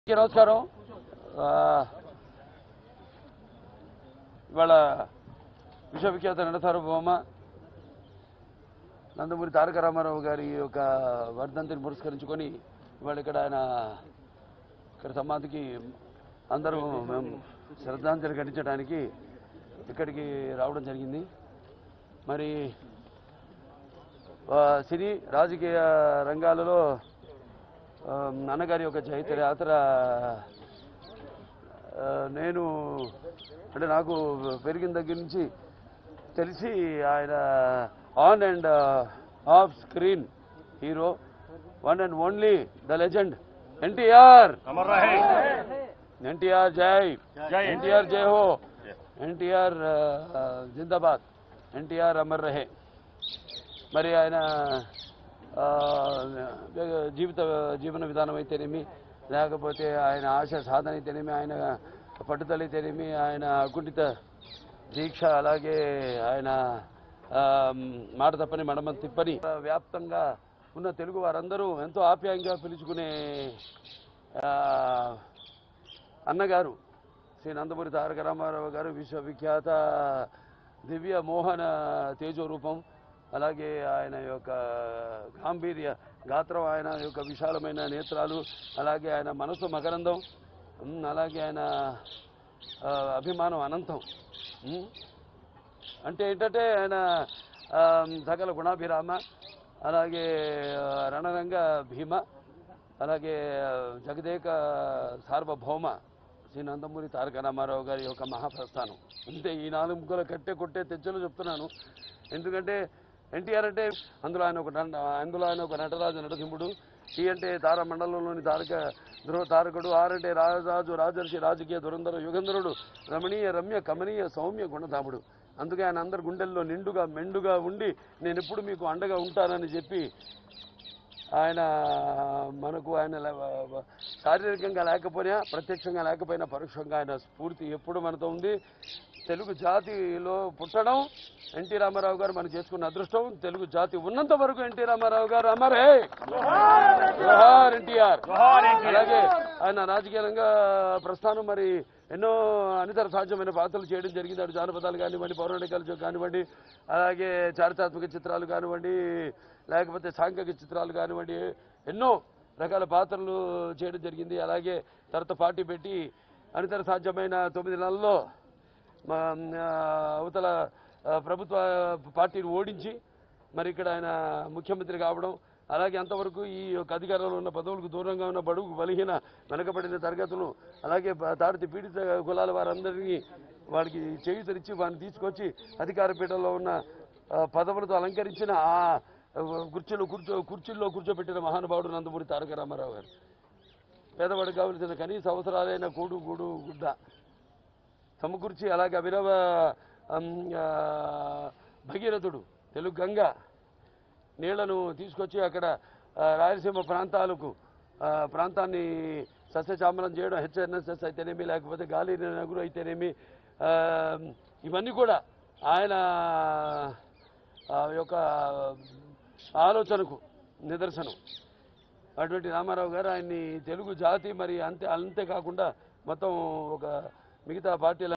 అందరికీ నమస్కారం ఆ, ఇవాళ విశ్వవిఖ్యాత నట సార్వభౌమ నందమూరి తారక రామారావు గారి యొక్క వర్ధంతిని పురస్కరించుకొని ఇవాళ ఇక్కడ ఆయన ఇక్కడ సమాధికి అందరూ మేము శ్రద్ధాంజలి ఘటించడానికి ఇక్కడికి రావడం జరిగింది మరి ఆ, సినీ రాజకీయ రంగాలలో ఆ, నాన్నగారి యొక్క చైత్ర యాత్ర ఆ, నేను అంటే నాకు పెరిగిన దగ్గర నుంచి తెలిసి ఆయన on and off screen hero one and only the legend NTR अमर रहे ఎన్టీఆర్ జై జై. ఎన్టీఆర్ జై హో ఎన్టీఆర్ జిందాబాద్ ఎన్టీఆర్ అమర్ రహే మరి ఆయన ఆ, జీవిత జీవన విధానం అయితేనేమి లేకపోతే ఆయన ఆశ సాధన అయితేనేమి ఆయన పట్టుదల అయితేనేమి ఆయన అకుంఠిత దీక్ష అలాగే ఆయన ఆ, మాట తప్పని మడమ తిప్పని వ్యాప్తంగా ఉన్న తెలుగు వారందరూ ఎంతో ఆప్యాయంగా పిలుచుకునే ఆ, అన్నగారు శ్రీ నందమూరి తారక రామారావు గారు విశ్వవిఖ్యాత దివ్య మోహన తేజో రూపం అలాగే ఆయన యొక్క గాంభీర్య గాత్రం ఆయన యొక్క విశాలమైన నేత్రాలు అలాగే ఆయన మనసు మకరందం ఉమ్, అలాగే ఆయన ఆ, అభిమానం అనంతం ఉమ్. అంటే ఏంటంటే ఆయన ఆ, సకల గుణాభిరామ అలాగే ఆ, రణరంగ భీమ అలాగే ఆ, జగదేక సార్వభౌమ శ్రీ నందమూరి తారక రామారావు గారి యొక్క మహాప్రస్థానం అంతే ఈ నాలుగు ముక్కల కట్టే కొట్టే తెచ్చలు చెప్తున్నాను ఎందుకంటే ఎన్టీఆర్ అంటే అందులో ఆయన ఒక నట- అందులో ఆయన ఒక నటరాజు నరసింహుడు టీ అంటే తారమండలంలోని తారక ధ్రువ తారకుడు ఆర్ అంటే రాజరాజు రాజర్షి రాజకీయ దురంధర యుగంధరుడు రమణీయ రమ్య కమనీయ సౌమ్య గుణధాముడు అందుకే ఆయన అందరి గుండెల్లో నిండుగా మెండుగా ఉండి నేను ఎప్పుడు మీకు అండగా ఉంటానని చెప్పి ఆయన మనకు ఆయన లే- శారీరకంగా లేకపోయినా ప్రత్యక్షంగా లేకపోయినా పరోక్షంగా ఆయన స్ఫూర్తి ఎప్పుడు మనతో ఉంది తెలుగు జాతిలో పుట్టడం ఎన్టీ రామారావు గారు మనం చేసుకున్న అదృష్టం తెలుగు జాతి ఉన్నంత వరకు ఎన్టీ రామారావు గారు అమరే జోహార్ ఎన్టీఆర్ జోహార్ ఎన్టీఆర్. అలాగే ఆయన రాజకీయంగా ప్రస్థానం మరి ఎన్నో అనితర సాధ్యమైన పాత్రలు చేయడం జరిగింది అటు జానపదాలు కానివ్వండి పౌరాణికాలు కానివ్వండి అలాగే చారిత్రాత్మక చిత్రాలు కానివ్వండి లేకపోతే సాంఘిక చిత్రాలు కానివ్వండి ఎన్నో రకాల పాత్రలు చేయడం జరిగింది అలాగే తర్వాత పార్టీ పెట్టి అనితర సాధ్యమైన తొమ్మిది నెలల్లో మా ఆ, అవతల ఆ, ప్రభుత్వ పార్టీని ఓడించి మరి ఇక్కడ ఆయన ముఖ్యమంత్రి కావడం అలాగే అంతవరకు ఈ యొక్క అధికారంలో ఉన్న పదవులకు దూరంగా ఉన్న బడుగు బలహీన వెనకబడిన తరగతులు అలాగే ప- తాడిత పీడిత కులాల వారందరినీ వారికి చేయుతనిచ్చి వారిని తీసుకొచ్చి అధికార పీఠంలో ఉన్న ఆ, పదవులతో అలంకరించిన ఆ ఆ, కుర్చీలో కూర్చో కుర్చీల్లో కూర్చోబెట్టిన మహానుభావుడు నందమూరి తారక రామారావు గారు పేదవాడికి కావలసిన కనీస అవసరాలైన కూడు గూడు గుడ్డ సమకూర్చి అలాగే అభినవ అమ్, ఆ, భగీరథుడు తెలుగు గంగ నీళ్లను తీసుకొచ్చి అక్కడ ఆ, రాయలసీమ ప్రాంతాలకు ఆ, ప్రాంతాన్ని సస్యచామలం చేయడం హెచ్ఎన్ఎస్ఎస్ అయితేనేమి లేకపోతే గాలి నగురు అయితేనేమి ఆ, ఇవన్నీ కూడా ఆయన ఆ, యొక్క ఆలోచనకు నిదర్శనం అటువంటి రామారావు గారు ఆయన్ని తెలుగు జాతి మరి అంతే అంతేకాకుండా మొత్తం ఒక మిగతా పార్టీల